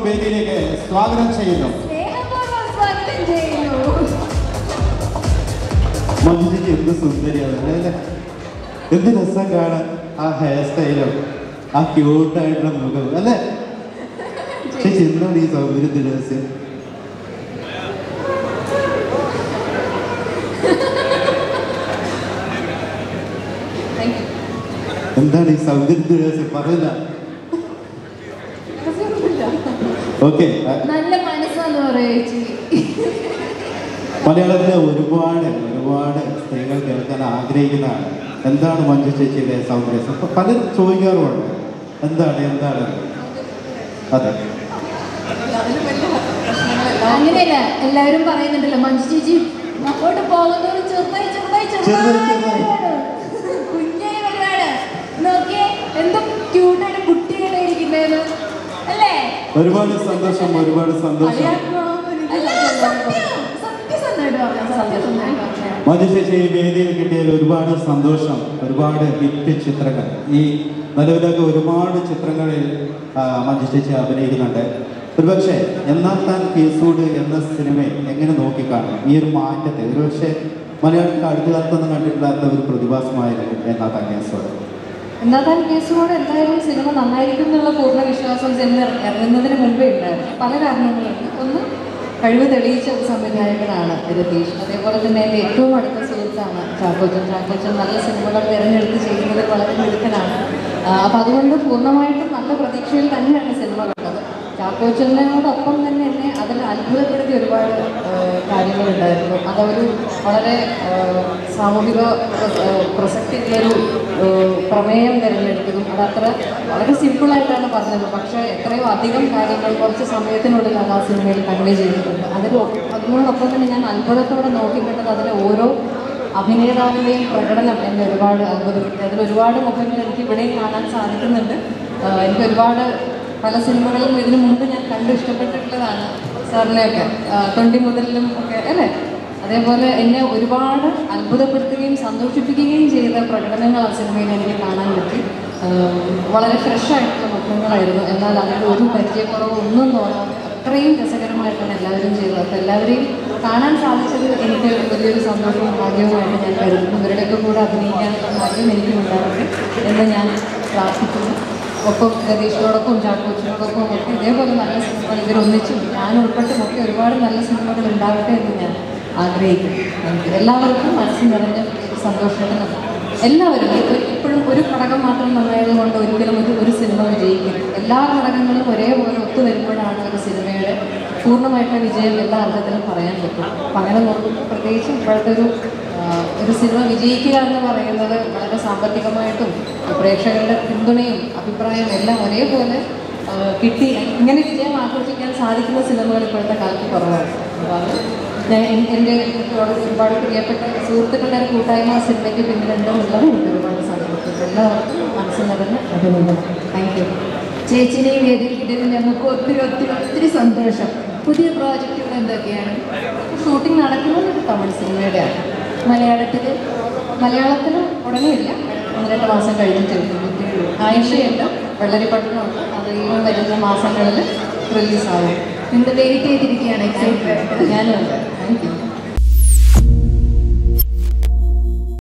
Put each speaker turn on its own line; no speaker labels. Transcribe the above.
വേദിയിലേക്ക് സ്വാഗതം ചെയ്യുന്നു
സ്നേഹപൂർവ്വം സ്വാഗതം ചെയ്യുന്നു
മഞ്ജുജിക്ക് എന്ത് സുന്ദരിയാണ് അല്ലേ എന്ത് രസം കാണാൻ ആ ഹെയർ സ്റ്റൈലും ആ ക്യൂട്ടായിട്ടുള്ള മുഖം അല്ലേ ചേച്ചി എന്താണ് ഈ സൗകര്യത്തിന്റെ രഹസ്യം
Thank you.
എന്താണ് ഈ സൗകര്യത്തിന്റെ രഹസ്യം പറയില്ല ഓക്കെ
നല്ല മനസ്സാന്ന് പറയാ ചേച്ചി
മലയാളത്തിലെ ഒരുപാട് ഒരുപാട് സ്ത്രീകൾ കേൾക്കാൻ ആഗ്രഹിക്കുന്നതാണ് എന്താണ് മഞ്ജു ചേച്ചിയുടെ സൗന്ദര്യം അപ്പൊ പലരും ചോദിക്കാറുമുണ്ട് എന്താണ് എന്താണ് അതെ
അങ്ങനെയല്ല എല്ലാവരും പറയുന്നുണ്ടല്ലോ മഞ്ജു ചേച്ചി അങ്ങോട്ട് പോകുന്നതോട് ചെറുതായി ചെറുതായി
ചെറുതായി, ചെറുതായി.
കുഞ്ഞായി വരുവാണ് നോക്കിയേ എന്തും ക്യൂട്ടായിട്ട് കുട്ടികളെ ഇരിക്കുന്നതെന്ന് അല്ലേ
ഒരുപാട് സന്തോഷം ഒരുപാട് സന്തോഷം
അല്ല, സത്യം. സത്യസന്ധമായിട്ട് പറഞ്ഞാ, സത്യസന്ധമായിട്ട് പറഞ്ഞാ.
മഞ്ജു ചേച്ചി ഈ വേദിയിൽ കിട്ടിയതിൽ ഒരുപാട് സന്തോഷം ഒരുപാട് ഹിറ്റ് ചിത്രങ്ങൾ ഈ നിലവിലൊക്കെ ഒരുപാട് ചിത്രങ്ങളിൽ ആ, മഞ്ജു ചേച്ചി അഭിനയിക്കുന്നുണ്ട് ഒരുപക്ഷെ എന്നാൽ താൻ കേസൂട് എന്ന സിനിമയെ എങ്ങനെ നോക്കിക്കാണും ഈ ഒരു മാറ്റത്തെ ഒരുപക്ഷെ മലയാളത്തിൽ അടുത്ത കാലത്തൊന്നും കണ്ടിട്ടില്ലാത്ത ഒരു പ്രതിഭാസമായിരുന്നു എന്നാ താൻ കേസോട്
എന്നാൽ താൻ കേസുകൂടെ എന്തായാലും സിനിമ നന്നായിരിക്കും എന്നുള്ള പൂർണ്ണ വിശ്വാസം സിനിമ ഇറങ്ങുന്നതിന് മുമ്പേ ഉണ്ടായിരുന്നു പല കാരണങ്ങളുണ്ട് ഒന്ന് കഴിവ് തെളിയിച്ച ഒരു സംവിധായകനാണ് രതീഷ് അതേപോലെ തന്നെ എൻ്റെ ഏറ്റവും അടുത്ത സുഹൃത്താണ് ചാക്കോച്ചൻ ചാക്കോച്ചൻ നല്ല സിനിമകൾ തിരഞ്ഞെടുത്ത് ചെയ്യുന്നതിൽ വളരെ മിടുക്കനാണ് അപ്പം അതുകൊണ്ട് പൂർണ്ണമായിട്ടും നല്ല പ്രതീക്ഷയിൽ തന്നെയാണ് സിനിമ കണ്ടത് ചാക്കോച്ചനോടൊപ്പം തന്നെ എന്നെ അതിൽ അത്ഭുതപ്പെടുത്തിയ ഒരുപാട് ആ, കാര്യങ്ങളുണ്ടായിരുന്നു അതൊരു വളരെ ആ, സാമൂഹിക പ്രസ- ആ, പ്രസക്തിയുള്ളൊരു ആ, പ്രമേയം തിരഞ്ഞെടുത്തതും അതത്ര വളരെ സിമ്പിളായിട്ടാണ് പറഞ്ഞത് പക്ഷേ എത്രയോ അധികം കാര്യങ്ങൾ കുറച്ച് സമയത്തിനുള്ളിൽ അത് ആ സിനിമയിൽ കൺവേ ചെയ്തിട്ടുണ്ട് അതിൽ അതിനോടൊപ്പം തന്നെ ഞാൻ അത്ഭുതത്തോടെ നോക്കിക്കണ്ടത് അതിലെ ഓരോ അഭിനേതാവിൻ്റെയും പ്രകടനം എന്നെ ഒരുപാട് അത്ഭുതപ്പെടുത്തി അതിൽ ഒരുപാട് മുഖങ്ങൾ എനിക്ക് ഇവിടെയും കാണാൻ സാധിക്കുന്നുണ്ട് ആ, എനിക്ക് ഒരുപാട് പല സിനിമകളിലും ഇതിനു മുമ്പ് ഞാൻ കണ്ട് ഇഷ്ടപ്പെട്ടിട്ടുള്ളതാണ് സാറിനെയൊക്കെ ആ, തൊണ്ടി മുതലിലും ഒക്കെ അല്ലേ അതേപോലെ എന്നെ ഒരുപാട് അത്ഭുതപ്പെടുത്തുകയും സന്തോഷിപ്പിക്കുകയും ചെയ്ത പ്രകടനങ്ങൾ ആ സിനിമയിൽ എനിക്ക് കാണാൻ പറ്റി ആ, വളരെ ഫ്രഷ് ആയിട്ടുള്ള മുഖങ്ങളായിരുന്നു എന്നാൽ അതിൻ്റെ ഒരു പരിചയക്കുറവ് ഒന്നും തോന്നാതെ അത്രയും രസകരമായിട്ടാണ് എല്ലാവരും ചെയ്തത് അപ്പോൾ എല്ലാവരെയും കാണാൻ സാധിച്ചത് എനിക്ക് വലിയൊരു സന്തോഷവും ഭാഗ്യവുമായിട്ട് ഞാൻ കരുതുന്നു ഇവരുടെയൊക്കെ കൂടെ അഭിനയിക്കാനുള്ള ഭാഗ്യം എനിക്കും ഉണ്ടാവട്ടെ എന്ന് ഞാൻ പ്രാർത്ഥിക്കുന്നു ഒപ്പം രതീഷിനോടൊപ്പം ചാക്കോച്ചിനോടൊപ്പം ഒക്കെ ഇതേപോലെ നല്ല സിനിമകൾ ഇവരൊന്നിച്ചും ഞാൻ ഉൾപ്പെട്ടും ഒക്കെ ഒരുപാട് നല്ല സിനിമകൾ ഉണ്ടാവട്ടെ എന്ന് ഞാൻ ആഗ്രഹിക്കുന്നു എനിക്ക് എല്ലാവർക്കും മനസ്സ് നിറഞ്ഞ സന്തോഷത്തിന് എല്ലാവരും ഇപ്പ- ഇപ്പോഴും ഒരു ഘടകം മാത്രം നന്നായത് കൊണ്ട് ഒരിക്കലും ഒരു ഒരു സിനിമ വിജയിക്കും എല്ലാ ഘടകങ്ങളും ഒരേപോലെ ഒത്തുവരുമ്പോഴാണ് ഒരു സിനിമയുടെ പൂർണ്ണമായിട്ടുള്ള വിജയം എല്ലാ അർത്ഥത്തിലും പറയാൻ പറ്റും അപ്പം അങ്ങനെ നോക്കുമ്പോൾ പ്രത്യേകിച്ചും ഇപ്പോഴത്തെ ഒരു ആ, ഒരു സിനിമ വിജയിക്കുക എന്ന് പറയുന്നത് വളരെ സാമ്പത്തികമായിട്ടും പ്രേക്ഷകരുടെ പിന്തുണയും അഭിപ്രായവും എല്ലാം ഒരേപോലെ ആ, കിട്ടി ഇങ്ങനെ വിജയം ആഘോഷിക്കാൻ സാധിക്കുന്ന സിനിമകൾ ഇപ്പോഴത്തെ കാലത്ത് കുറവാണ് അപ്പോൾ അത് ഞാൻ എൻ- എൻ്റെ ഒരുപാട് ഒരുപാട് പ്രിയപ്പെട്ട സുഹൃത്തുക്കളുടെ ഒരു കൂട്ടായ്മ ആ സിനിമയ്ക്ക് പിന്നിലുണ്ട് എന്നുള്ളത് എനിക്ക് ഒരുപാട് സന്തോഷം എല്ലാവർക്കും മനസ്സ് നിറഞ്ഞ അഭിനന്ദനം താങ്ക് യു
ചേച്ചിനെ ഈ വേദിയിൽ കിട്ടിയതിൽ ഞങ്ങൾക്ക് ഒത്തിരി ഒത്തിരി ഒത്തിരി സന്തോഷം പുതിയ പ്രോജക്റ്റുകൾ എന്തൊക്കെയാണ്
ഷൂട്ടിംഗ് നടക്കുന്നത് ഒരു തമിഴ് സിനിമയുടെയാണ്
മലയാളത്തിൽ
മലയാളത്തിലും ഉടനെ ഇല്ല ഒന്ന് രണ്ട് മാസം കഴിഞ്ഞിട്ട് ആയിഷയുണ്ട് വെള്ളരിപ്പട്ടണമുണ്ട് അത് ഈ വരുന്ന മാസങ്ങളിൽ റിലീസാവും
നിങ്ങൾ വെയിറ്റ് ചെയ്തിരിക്കുകയാണ് എക്സൈറ്റഡ്
ഞാനുണ്ട് താങ്ക് യു